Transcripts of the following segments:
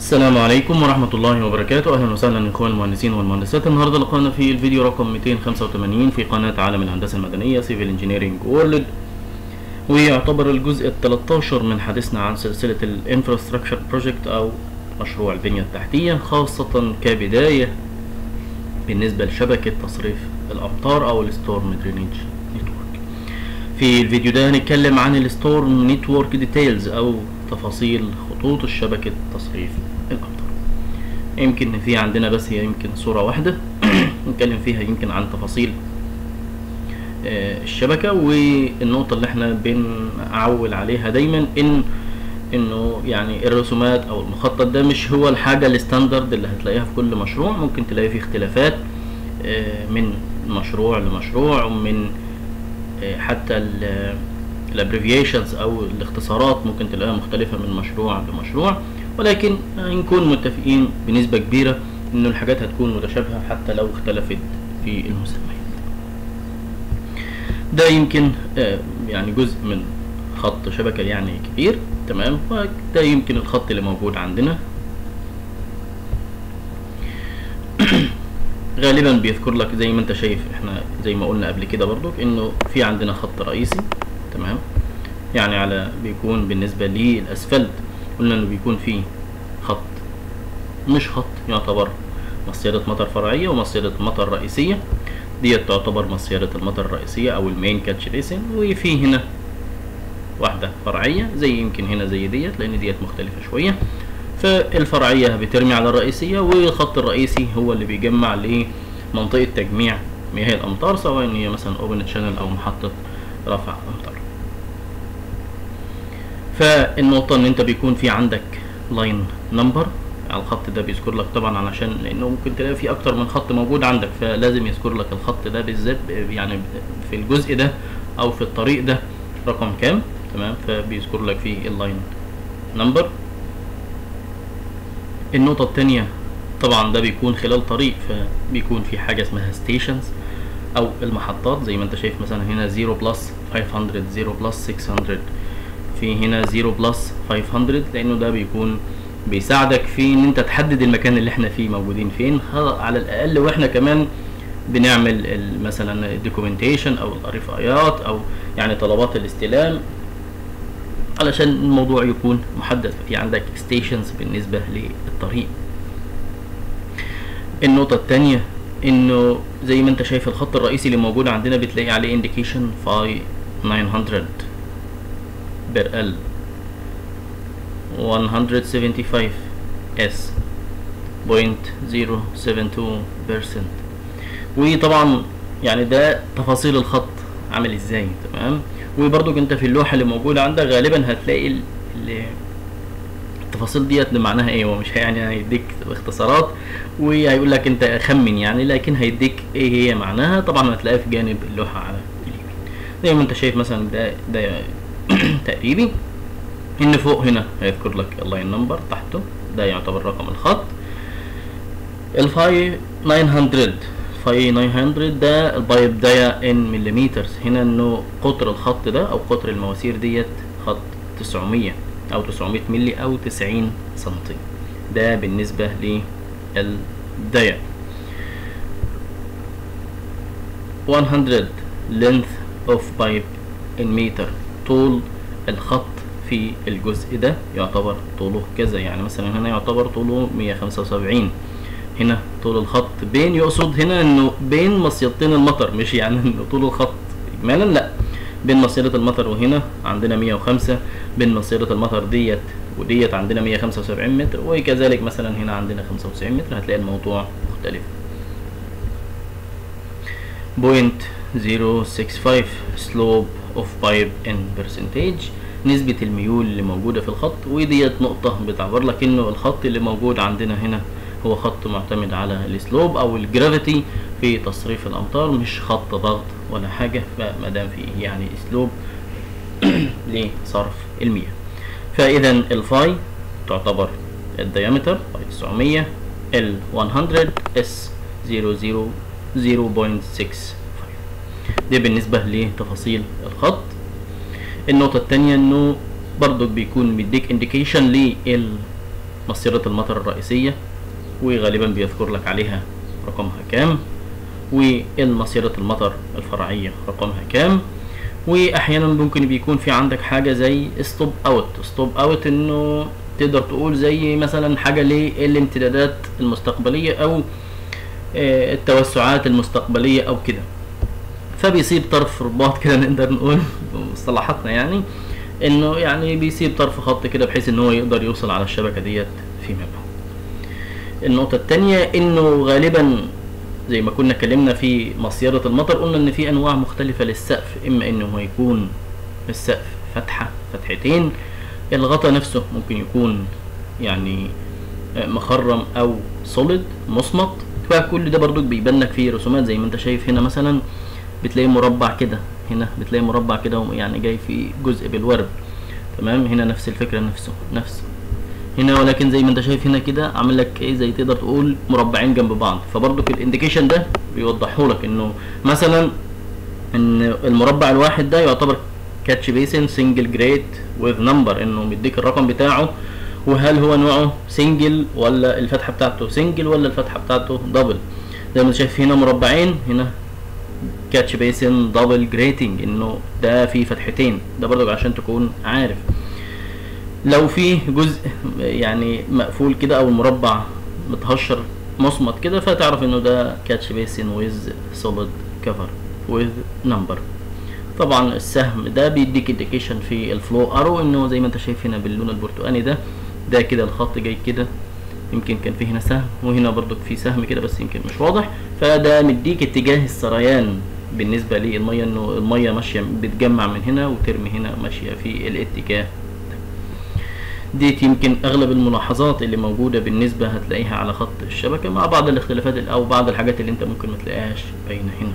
السلام عليكم ورحمة الله وبركاته أهلا وسهلا إخوان المهندسين والمهندسات النهاردة لقانا في الفيديو رقم 285 في قناة عالم الهندسة المدنية سيفل انجينيرينج وورلد ويعتبر الجزء ال 13 من حديثنا عن سلسلة الانفراستراكشر بروجكت أو مشروع البنية التحتية خاصة كبداية بالنسبة لشبكة تصريف الأمطار أو الستورم درينيج نتورك في الفيديو ده هنتكلم عن الستورم نتورك ديتيلز أو تفاصيل خطوط الشبكة تصريف الأمطار يمكن في عندنا بس هي يمكن صورة واحدة نتكلم فيها يمكن عن تفاصيل آه، الشبكة والنقطة اللي احنا بنعول عليها دايما ان انه يعني الرسومات او المخطط ده مش هو الحاجة الستاندرد اللي هتلاقيها في كل مشروع ممكن تلاقي فيه اختلافات آه، من مشروع لمشروع ومن آه، حتى الابريفيشنز او الاختصارات ممكن تلاقيها مختلفة من مشروع لمشروع ولكن نكون متفقين بنسبة كبيرة ان الحاجات هتكون متشابهة حتى لو اختلفت في المسميات ده يمكن آه، يعني جزء من خط شبكة يعني كبير تمام وده يمكن الخط اللي موجود عندنا غالبا بيذكر لك زي ما انت شايف احنا زي ما قلنا قبل كده برضو انه في عندنا خط رئيسي تمام يعني على بيكون بالنسبة للاسفلت قلنا انه بيكون في خط مش خط يعتبر مصيدة مطر فرعية ومصيدة مطر رئيسية ديت تعتبر مصيدة المطر الرئيسية او المين كاتش بيسن وفي هنا واحدة فرعية زي يمكن هنا زي ديت لان ديت مختلفة شوية فالفرعية بترمي على الرئيسية والخط الرئيسي هو اللي بيجمع لمنطقة تجميع مياه الأمطار سواء هي مثلا اوبن شانل أو محطة رفع أمطار فالنقطة إن أنت بيكون في عندك لاين نمبر على الخط ده بيذكر لك طبعا علشان لأنه ممكن تلاقي في أكتر من خط موجود عندك فلازم يذكر لك الخط ده بالذات يعني في الجزء ده أو في الطريق ده رقم كام تمام فبيذكر لك فيه اللاين نمبر النقطة التانية طبعا ده بيكون خلال طريق فبيكون في حاجة اسمها ستيشنز أو المحطات زي ما أنت شايف مثلا هنا 0 بلس 500 0 بلس 600 في هنا 0 بلس 500 لأنه ده بيكون بيساعدك في إن أنت تحدد المكان اللي احنا فيه موجودين فين على الأقل وإحنا كمان بنعمل ال- مثلا الدوكيومنتيشن أو الرفايات أو يعني طلبات الاستلام علشان الموضوع يكون محدد في عندك ستيشنز بالنسبة للطريق النقطة التانية انه زي ما انت شايف الخط الرئيسي اللي موجود عندنا بتلاقي عليه indication فاي 900 بر ال 175 اس بوينت 072 percent وطبعا يعني ده تفاصيل الخط عامل ازاي تمام وبرضو انت في اللوحة اللي موجودة عندك غالبا هتلاقي ال- ال- التفاصيل ديت اللي معناها ايه هو مش يعني هيديك اختصارات وهيقول لك انت خمن يعني لكن هيديك ايه هي معناها طبعا هتلاقيها في جانب اللوحة على اليمين زي ما انت شايف مثلا ده ده تقريبي ان فوق هنا هيذكر لك اللاين نمبر تحته ده يعتبر رقم الخط الفاي 900 فاي 900 ده البايب ده ان مليمترز هنا انه قطر الخط ده او قطر المواسير ديت خط 900 او 900 ملي او 90 سنتي ده بالنسبة للدايا 100 length of pipe in meter طول الخط في الجزء ده يعتبر طوله كذا يعني مثلا هنا يعتبر طوله 175 هنا طول الخط بين يقصد هنا انه بين مصيدتين المطر مش يعني انه طول الخط اجمالا لا بين مصيدة المطر وهنا عندنا 105 بين مصيدة المطر ديت وديت عندنا 175 متر وكذلك مثلا هنا عندنا 95 متر هتلاقي الموضوع مختلف بوينت 065 slope of pipe in percentage نسبة الميول اللي موجودة في الخط وديت نقطة بتعبر لك انه الخط اللي موجود عندنا هنا هو خط معتمد على السلوب او الجرافيتي في تصريف الامطار مش خط ضغط ولا حاجة فما دام في يعني اسلوب لصرف المياه فاذا الفاي تعتبر الديامتر باي 900 ال 100 اس 00 0.65 دي بالنسبة لتفاصيل الخط النقطة التانية انه برضو بيكون مديك انديكيشن لل مصيرة المطر الرئيسية وغالبا بيذكر لك عليها رقمها كام والمصيرة المطر الفرعية رقمها كام واحيانا ممكن بيكون في عندك حاجة زي ستوب اوت ستوب اوت انه تقدر تقول زي مثلا حاجة للامتدادات المستقبلية او آه، التوسعات المستقبلية او كده فبيسيب طرف رباط كده نقدر نقول بمصطلحاتنا يعني انه يعني بيسيب طرف خط كده بحيث ان هو يقدر يوصل على الشبكة ديت فيما بعد النقطة التانية انه غالبا زي ما كنا اتكلمنا في مصيرة المطر قلنا ان في انواع مختلفة للسقف اما انه هو يكون السقف فتحة فتحتين الغطا نفسه ممكن يكون يعني آه، مخرم او سوليد مصمت فكل ده برضو بيبان لك فيه رسومات زي ما انت شايف هنا مثلا بتلاقي مربع كده هنا بتلاقي مربع كده يعني جاي في جزء بالورد تمام هنا نفس الفكرة نفسه نفس هنا ولكن زي ما انت شايف هنا كده عامل لك ايه زي تقدر تقول مربعين جنب بعض فبرضك الانديكيشن ده بيوضحه لك انه مثلا ان المربع الواحد ده يعتبر كاتش بيسن سنجل جريد وذ نمبر انه مديك الرقم بتاعه وهل هو نوعه سنجل ولا الفتحه بتاعته سنجل ولا الفتحه بتاعته دبل زي ما انت شايف هنا مربعين هنا كاتش بيسن دبل جريتنج انه ده فيه فتحتين ده برضك عشان تكون عارف لو في جزء يعني مقفول كده او المربع متهشر مصمت كده فتعرف انه ده كاتش بيسن ويز سوليد كفر ويز نمبر طبعا السهم ده بيديك انديكيشن في الفلو ارو انه زي ما انت شايف هنا باللون البرتقاني ده ده كده الخط جاي كده يمكن كان في هنا سهم وهنا برضك في سهم كده بس يمكن مش واضح فده مديك اتجاه السريان بالنسبة للمية انه المية ماشية بتجمع من هنا وترمي هنا ماشية في الاتجاه ده ديت يمكن اغلب الملاحظات اللي موجودة بالنسبة هتلاقيها على خط الشبكة مع بعض الاختلافات او بعض الحاجات اللي انت ممكن ما تلاقيهاش باينة هنا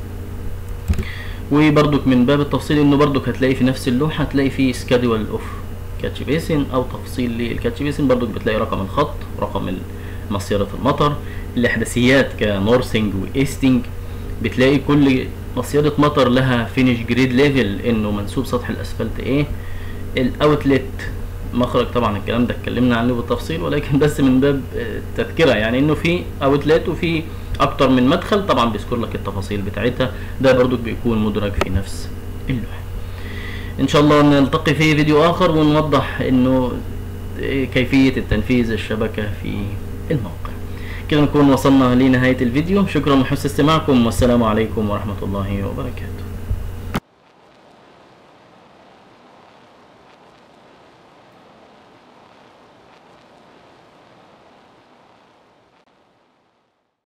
وبرضك من باب التفصيل انه برضك هتلاقي في نفس اللوحة هتلاقي فيه سكادول اوف كاتش بيسن او تفصيل للكاتش بيسن برضك بتلاقي رقم الخط رقم مصيرة المطر الاحداثيات كنورسنج وايستنج بتلاقي كل مصيدة مطر لها فينش جريد ليفل انه منسوب سطح الاسفلت ايه الاوتلت مخرج طبعا الكلام ده اتكلمنا عنه بالتفصيل ولكن بس من باب التذكرة يعني انه في اوتلت وفي اكتر من مدخل طبعا بيذكر لك التفاصيل بتاعتها ده برضو بيكون مدرج في نفس اللوحة ان شاء الله نلتقي في فيديو اخر ونوضح انه كيفية التنفيذ الشبكة في الموقع كده نكون وصلنا لنهاية الفيديو شكرا لحسن استماعكم والسلام عليكم ورحمة الله وبركاته